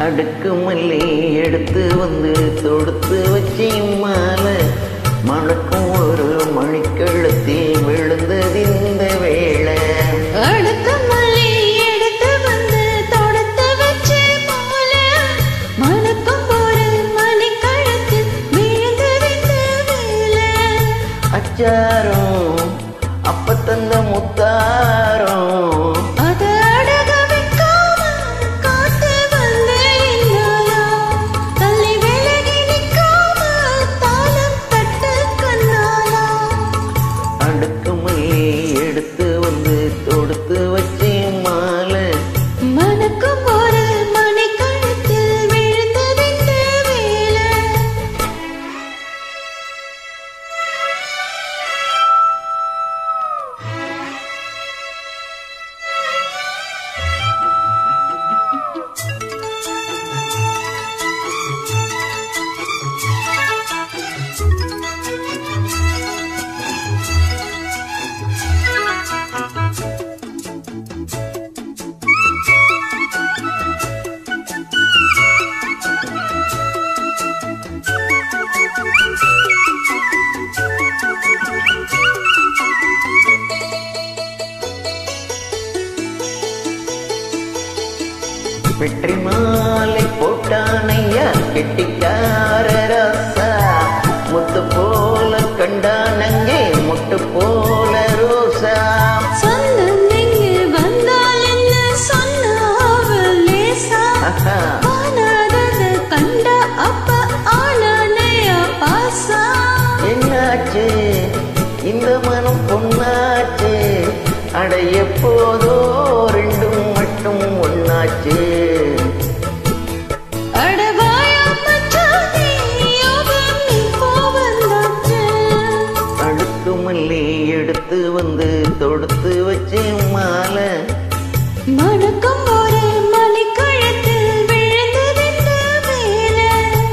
அடுக்கு மல்லி எடுத்து வந்து தொடுத்து வச்சி மாலை மணக்கும் ஒரு மணிக்கழுத்தி விழுந்தது இந்த வேளை அடுக்கு மல்லி எடுத்து வந்து தொடுத்து வச்சே போல மணக்கும் ஒரு மணிக்கழுத்தில் விழுந்ததிந்த வேலை அச்சாரம் அப்ப தந்த முத்தாரம் அத அடக வைக்காம காத்து வந்தே இன்னாலா தள்ளி விலகி நிற்காம தாளம் தட்ட கண்ணாலா அடுக்கு மல்லி எடுத்து வந்து தொடுத்து வச்சி மாலை மணக்கும் ஒரு மணிக்கழுத்தில் விழுந்ததிந்த வேலை வெற்றி மாலை போட்டானையா கெட்டிக்கார ராசா முத்து போல கண்டானங்கே முட்டு போல ரோசா சொந்தம் இங்கு வந்தால் என்ன சொன்னாவல் லேசா ஆஹா, காணாதத கண்ட அப்ப ஆனானையா பாசா என்னாச்சு இந்த மனம் பொண்ணாச்சு அட எப்போதோ ரெண்டும் மட்டும் ஒண்ணாச்சு அடவாயா மச்சானே யோகம் இப்போ வந்தாச்சு அடுத்து மல்லி எடுத்து வந்து தொடுத்து வச்சு மாலை மணக்கும் ஒரு மணிக்கழுத்தில் விழுந்ததிந்த வேலை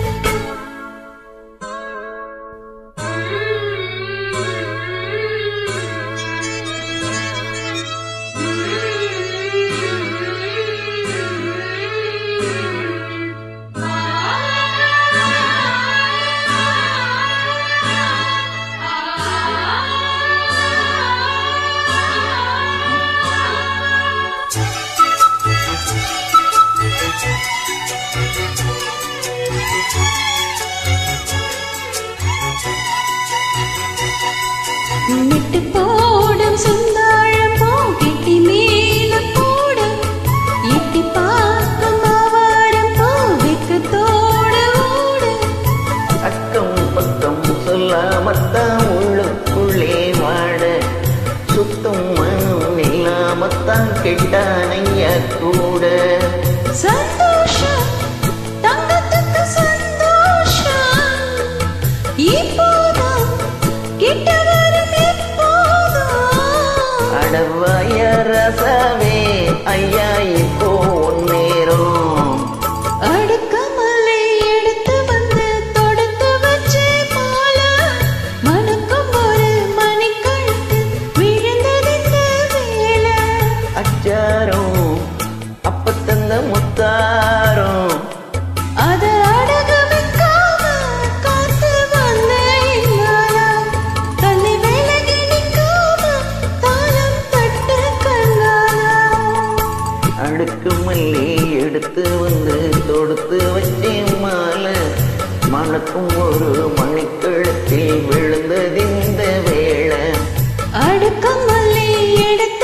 நெட்டு போடும் சுந்தாழம் போகிட்டி மேல போட எட்டி பார்க்கும் மாவாரம் பூவிக்கு தோடு ஓடு அக்கம் பக்கம் சொல்லாமத்தான் உள்ளுக்குள்ளே வாட சுத்தம் மனம் இல்லாமத்தான் கெட்டானையா கூட சந்தோஷம் தங்கத்துக்கு சந்தோஷம் இப்போதான் கிட்ட வரும் எப்போதும் அடவாய ரசாவே ஐயா இப்போ நேரம் அடுக்கமலை எடுத்து வந்து தொடுத்து வச்சே போல மணக்கும் ஒரு மணிக்கழுத்து விழுந்ததிந்த வேலை அச்சாரம் அப்ப தந்த முத்தாரம் அத அடக வைக்காம காத்து வந்த என்னாலா தள்ளி விலகி நிற்காம தாளம் தட்ட கண்ணாலா அடுக்கு மல்லி எடுத்து வந்து தொடுத்து வச்சே மாலை மணக்கும் ஒரு மணிக்கழுத்தில் விழுந்தது இந்த வேளை அடுக்கமல்லி எடுத்து